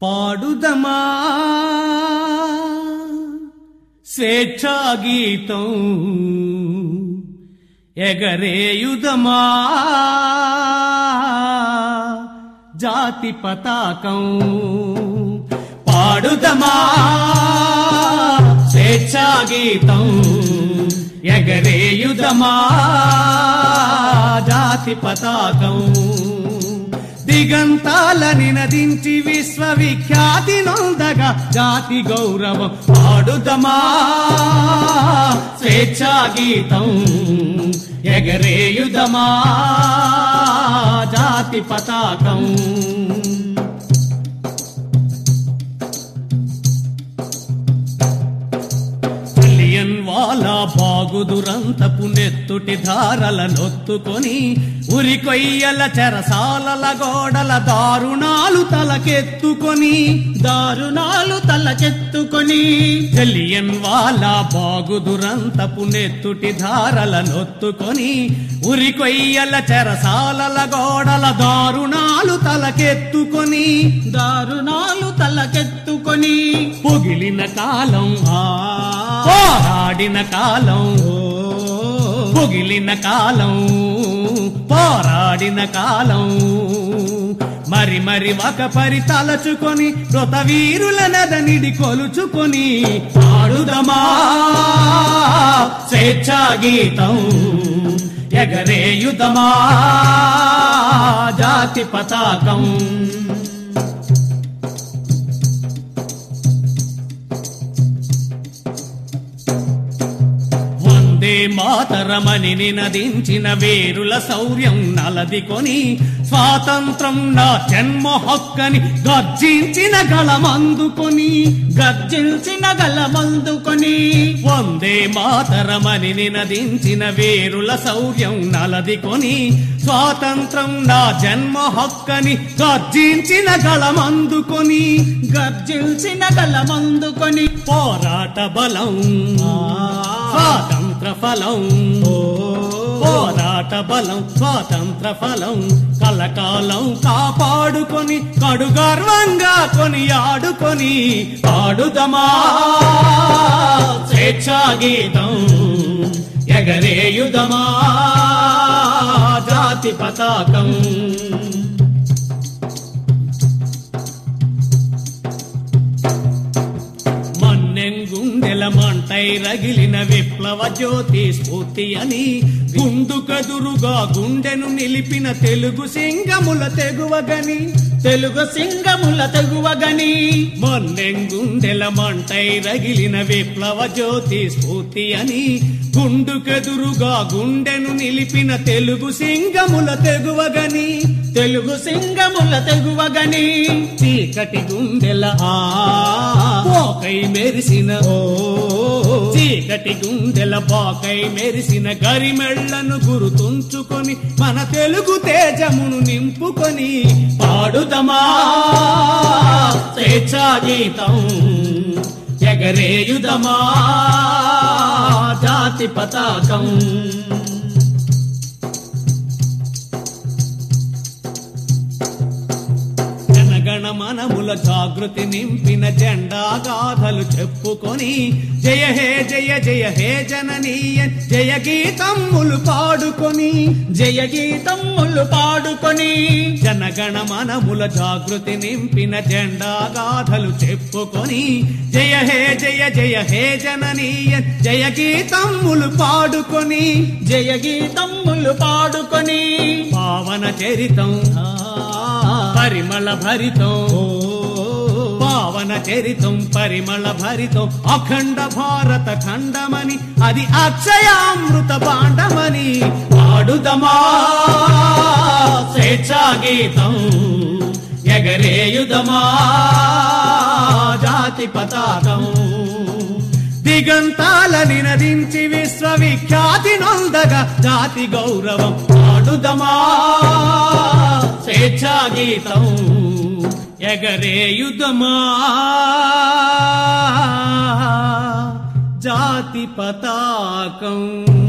పాడుదమా స్వేచ్ఛా గీతం ఎగరేయుదమా జాతి పతాకం పాడుదమా స్వేచ్ఛా గీతం ఎగరేయుదమా జాతి పతాకం దిగంతాలని నదించి విశ్వవిఖ్యాతి నొందగా జాతి గౌరవం పాడుదమా స్వేచ్ఛా గీతం ఎగరేయుదమా జాతి పతాకం మిలియన్ వాళ్ళ బాగుదురంతపు నెత్తుటి ధారల నొత్తుకొని ఉరి కొయ్యల చెరసాలల గోడల దారుణాలు తలకెత్తుకొని దారుణాలు తలకెత్తుకొని మిలియన్ వాళ్ళ బాగుదురంతపు నెత్తుటి ధారల నొత్తుకొని ఉరి కొయ్యల చెరసాలల గోడల దారుణాలు తలకెత్తుకొని దారుణాలు తలకెత్తుకొని పొగిలిన కాలం ఆ పోరాడిన కాలం పొగిలిన కాలం పోరాడిన కాలం మరి మరి ఒక పరి తలచుకొని మృత వీరుల నదనిడి కొలుచుకొని పాడుదమా స్వేచ్ఛా గీతం ఎగరేయుదమా జాతి పతాకం వందే మాతరమని నినదించిన వేరుల శౌర్యం నలదికొని స్వాతంత్రం నా జన్మ హక్కని గర్జించిన గళమందుకొని గర్జించిన గలమందుకొని వందే మాతరమని నినదించిన వేరుల శౌర్యం నలదికొని స్వాతంత్రం నా జన్మ హక్కని గర్జించిన గళమందుకొని గర్జించిన గలమందుకొని పోరాట బలం స్వాతంత్ర ఫలం పోరాట బలం స్వాతంత్ర ఫలం కలకాలం కాపాడుకొని కడు గర్వంగా కొని ఆడుకొని పాడుదమా స్వేచ్ఛా గీతం ఎగరేయుదమా జాతి పతాకం మన్నెంగుండెల మంటై రగిలిన విప్లవ జ్యోతి స్ఫూర్తి అని గుండుకదురుగా గుండెను నిలిపిన తెలుగు సింగముల తెగువగని తెలుగు సింగముల తెగువగని మొన్నెంగుండెల మంటై రగిలిన విప్లవ జ్యోతి స్ఫూర్తి అని గుండుకెదురుగా గుండెను నిలిపిన తెలుగు సింగముల తెగువగని తెలుగు సింగముల తెగువగని చీకటి గుండెల ఆ పోకై మెరిసిన ఓ చీకటి గుండెల పోకై మెరిసిన గరిమెళ్లను గురుతుంచుకొని మన తెలుగు తేజమును నింపుకొని పాడుదమా స్వేచ్ఛా గీతం ఎగరేయుదమా జాతి పతాకం జనగణ మనముల జాగృతి నింపిన జెండా గాథలు చెప్పుకొని జయ హే జయ జయ హే జననీయ జయ గీతమ్ములు పాడుకొని జయ గీతములు పాడుకొని జనగణ మనముల జాగృతి నింపిన జెండా గాథలు చెప్పుకొని జయ హే జయ జయ హే జననీయ జయ గీతమ్ములు పాడుకొని జయ గీతములు పాడుకొని పావన చరితం పరిమళ భరితం పావన చరితం పరిమళ భరితం అఖండ భారత ఖండమని అది అక్షయామృత పాండమని పాడుదమా స్వేచ్ఛా గీతం ఎగరేయుదమా జాతి పతాకం దిగంతాలని నదించి విశ్వవిఖ్యాతి నొందగా జాతి గౌరవం పాడుదమా స్వేచ్ఛా గీతం ఎగరేయుదమా జాతి పతాకం